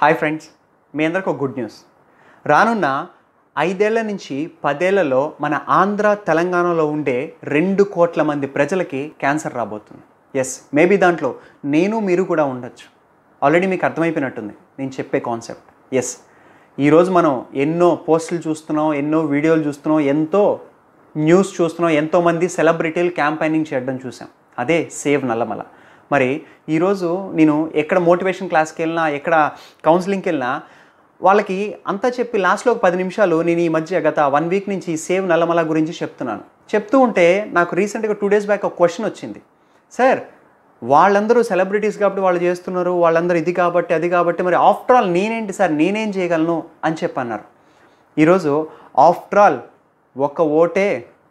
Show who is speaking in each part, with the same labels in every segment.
Speaker 1: hi friends మీ అందరికి ఒక good news రానున్న ఐదేళ్ల నుంచి పదేళ్లలో మన ఆంధ్ర తెలంగాణలో ఉండే రెండు కోట్ల మంది ప్రజలకి క్యాన్సర్ రాబోతుంది ఎస్ మేబీ దాంట్లో నేను మీరు కూడా ఉండొచ్చు ఆల్రెడీ మీకు అర్థమైపోయినట్టుంది నేను చెప్పే కాన్సెప్ట్ ఎస్ ఈరోజు మనం ఎన్నో పోస్టులు చూస్తున్నాం ఎన్నో వీడియోలు చూస్తున్నాం ఎంతో న్యూస్ చూస్తున్నాం ఎంతోమంది సెలబ్రిటీలు క్యాంపైనింగ్ చేయడం చూసాం అదే సేవ్ నల్లమల మరి ఈరోజు నేను ఎక్కడ మోటివేషన్ క్లాస్కి వెళ్ళినా ఎక్కడ కౌన్సిలింగ్కి వెళ్ళినా వాళ్ళకి అంతా చెప్పి లాస్ట్లో ఒక పది నిమిషాలు నేను ఈ మధ్య గత వన్ వీక్ నుంచి సేవ్ నల్లమల గురించి చెప్తున్నాను చెప్తూ ఉంటే నాకు రీసెంట్గా టూ డేస్ బ్యాక్ ఒక క్వశ్చన్ వచ్చింది సార్ వాళ్ళందరూ సెలబ్రిటీస్ కాబట్టి వాళ్ళు చేస్తున్నారు వాళ్ళందరూ ఇది కాబట్టి అది కాబట్టి మరి ఆఫ్టర్ ఆల్ నేనేంటి సార్ నేనేం చేయగలను అని చెప్పి అన్నారు ఈరోజు ఆఫ్టర్ ఆల్ ఒక ఓటే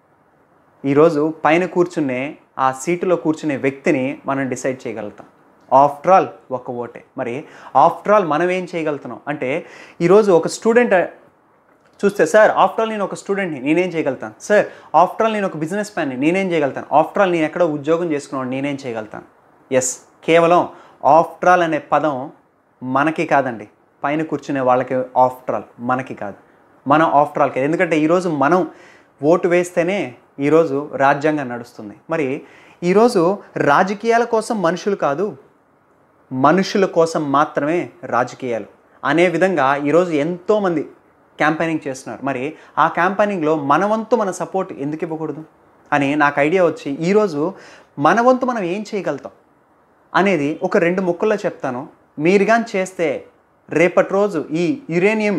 Speaker 1: ఈరోజు పైన కూర్చునే ఆ సీటులో కూర్చునే వ్యక్తిని మనం డిసైడ్ చేయగలుగుతాం ఆఫ్టర్ ఆల్ ఒక ఓటే మరి ఆఫ్టర్ ఆల్ మనం ఏం చేయగలుగుతున్నాం అంటే ఈరోజు ఒక స్టూడెంట్ చూస్తే సార్ ఆఫ్టర్ ఆల్ నేను ఒక స్టూడెంట్ని నేనేం చేయగలుగుతాను సార్ ఆఫ్టర్ ఆల్ నేను ఒక బిజినెస్ మ్యాన్ని నేనేం చేయగలుగుతాను ఆఫ్టర్ ఆల్ నేను ఎక్కడో ఉద్యోగం చేసుకున్నాను నేనేం చేయగలుగుతాను ఎస్ కేవలం ఆఫ్టర్ ఆల్ అనే పదం మనకి కాదండి పైన కూర్చునే వాళ్ళకి ఆఫ్టర్ ఆల్ మనకి కాదు మనం ఆఫ్టర్ ఆల్ కాదు ఎందుకంటే ఈరోజు మనం ఓటు వేస్తేనే ఈరోజు రాజ్యాంగం నడుస్తుంది మరి ఈరోజు రాజకీయాల కోసం మనుషులు కాదు మనుషుల కోసం మాత్రమే రాజకీయాలు అనే విధంగా ఈరోజు ఎంతోమంది క్యాంపెయినింగ్ చేస్తున్నారు మరి ఆ క్యాంపెయినింగ్లో మన వంతు మన సపోర్ట్ ఎందుకు ఇవ్వకూడదు అని నాకు ఐడియా వచ్చి ఈరోజు మన వంతు మనం ఏం చేయగలుగుతాం అనేది ఒక రెండు ముక్కల్లో చెప్తాను మీరు కానీ చేస్తే రేపటి రోజు ఈ యురేనియం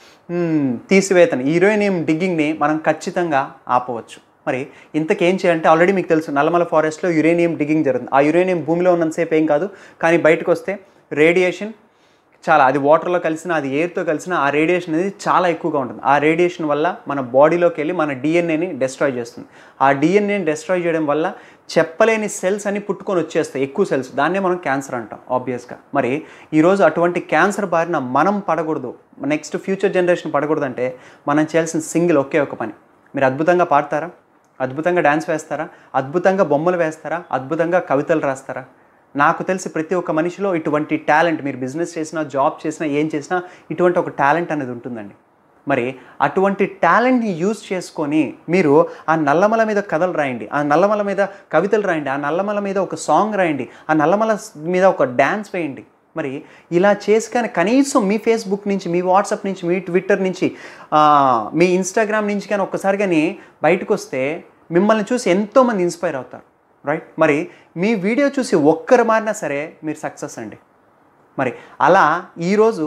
Speaker 1: మ్, తీసివేతని యురేనియం డిగ్గింగ్ని మనం ఖచ్చితంగా ఆపవచ్చు మరి ఇంతకేం చేయాలంటే ఆల్రెడీ మీకు తెలుసు నల్లమల ఫారెస్ట్లో యురేనియం డిగ్గింగ్ జరుగుతుంది ఆ యురేనియం భూమిలో ఉన్నంతసేపు ఏం కాదు కానీ బయటకు వస్తే రేడియేషన్ చాలా అది వాటర్లో కలిసిన అది ఎయిర్తో కలిసిన ఆ రేడియేషన్ అనేది చాలా ఎక్కువగా ఉంటుంది ఆ రేడియేషన్ వల్ల మన బాడీలోకి వెళ్ళి మన డిఎన్ఏని డెస్ట్రాయ్ చేస్తుంది ఆ డిఎన్ఏని డెస్ట్రాయ్ చేయడం వల్ల చెప్పలేని సెల్స్ అన్ని పుట్టుకొని వచ్చేస్తాయి ఎక్కువ సెల్స్ దాన్నే మనం క్యాన్సర్ అంటాం ఆబ్వియస్గా మరి ఈరోజు అటువంటి క్యాన్సర్ బారిన మనం పడకూడదు నెక్స్ట్ ఫ్యూచర్ జనరేషన్ పడకూడదు అంటే మనం చేయాల్సిన సింగిల్ ఒకే ఒక పని మీరు అద్భుతంగా పాడతారా అద్భుతంగా డ్యాన్స్ వేస్తారా అద్భుతంగా బొమ్మలు వేస్తారా అద్భుతంగా కవితలు రాస్తారా నాకు తెలిసి ప్రతి ఒక్క మనిషిలో ఇటువంటి టాలెంట్ మీరు బిజినెస్ చేసినా జాబ్ చేసినా ఏం చేసినా ఇటువంటి ఒక టాలెంట్ అనేది ఉంటుందండి మరి అటువంటి టాలెంట్ని యూజ్ చేసుకొని మీరు ఆ నల్లమల మీద కథలు రాయండి ఆ నల్లమల మీద కవితలు రాయండి ఆ నల్లమల మీద ఒక సాంగ్ రాయండి ఆ నల్లమల మీద ఒక డ్యాన్స్ వేయండి మరి ఇలా చేసి కానీ కనీసం మీ ఫేస్బుక్ నుంచి మీ వాట్సాప్ నుంచి మీ ట్విట్టర్ నుంచి ఆ, మీ ఇన్స్టాగ్రామ్ నుంచి కానీ ఒక్కసారి కానీ బయటకు వస్తే మిమ్మల్ని చూసి ఎంతోమంది ఇన్స్పైర్ అవుతారు రైట్ మరి మీ వీడియో చూసి ఒక్కరు మారినా సరే మీరు సక్సెస్ అండి మరి అలా ఈరోజు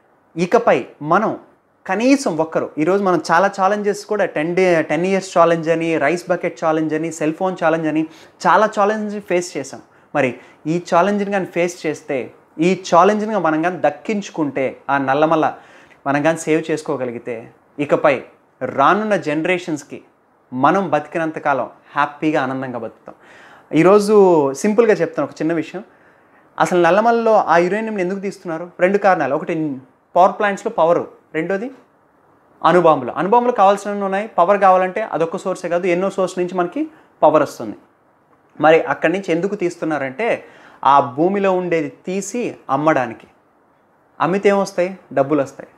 Speaker 1: ఇకపై మనం కనీసం ఒక్కరు ఈరోజు మనం చాలా ఛాలెంజెస్ కూడా ten day ten years challenge అని రైస్ బకెట్ ఛాలెంజ్ అని సెల్ ఫోన్ ఛాలెంజ్ అని చాలా ఛాలెంజ్ ఫేస్ చేసాం మరి ఈ ఛాలెంజ్ని కానీ ఫేస్ చేస్తే ఈ ఛాలెంజ్ని మనం కానీ దక్కించుకుంటే ఆ నల్లమల్ల మనం కానీ సేవ్ చేసుకోగలిగితే ఇకపై రానున్న జనరేషన్స్కి మనం బతికినంతకాలం హ్యాపీగా ఆనందంగా బతుకుతాం ఈరోజు సింపుల్గా చెప్తాను ఒక చిన్న విషయం అసలు నల్లమల్లలో ఆ యురేనియం ఎందుకు తీస్తున్నారు రెండు కారణాలు ఒకటి పవర్ ప్లాంట్స్లో పవరు రెండోది అణుబాంబులు అణుబాంబులు కావాల్సినవి ఉన్నాయి పవర్ కావాలంటే అదొక సోర్సే కాదు ఎన్నో సోర్స్ నుంచి మనకి పవర్ వస్తుంది మరి అక్కడి నుంచి ఎందుకు తీస్తున్నారంటే ఆ భూమిలో ఉండేది తీసి అమ్మడానికి అమ్మితే ఏమొస్తాయి డబ్బులు వస్తాయి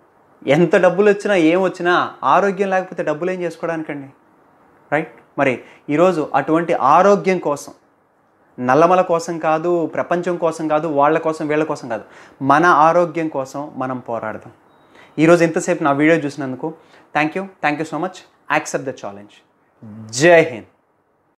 Speaker 1: ఎంత డబ్బులు వచ్చినా ఏం వచ్చినా ఆరోగ్యం లేకపోతే డబ్బులు ఏం చేసుకోవడానికండి రైట్ మరి ఈరోజు అటువంటి ఆరోగ్యం కోసం నల్లమల కోసం కాదు ప్రపంచం కోసం కాదు వాళ్ళ కోసం వీళ్ళ కోసం కాదు మన ఆరోగ్యం కోసం మనం పోరాడదాం ఈరోజు ఎంతసేపు నా వీడియో చూసినందుకు thank you thank you so much accept the challenge జై హింద్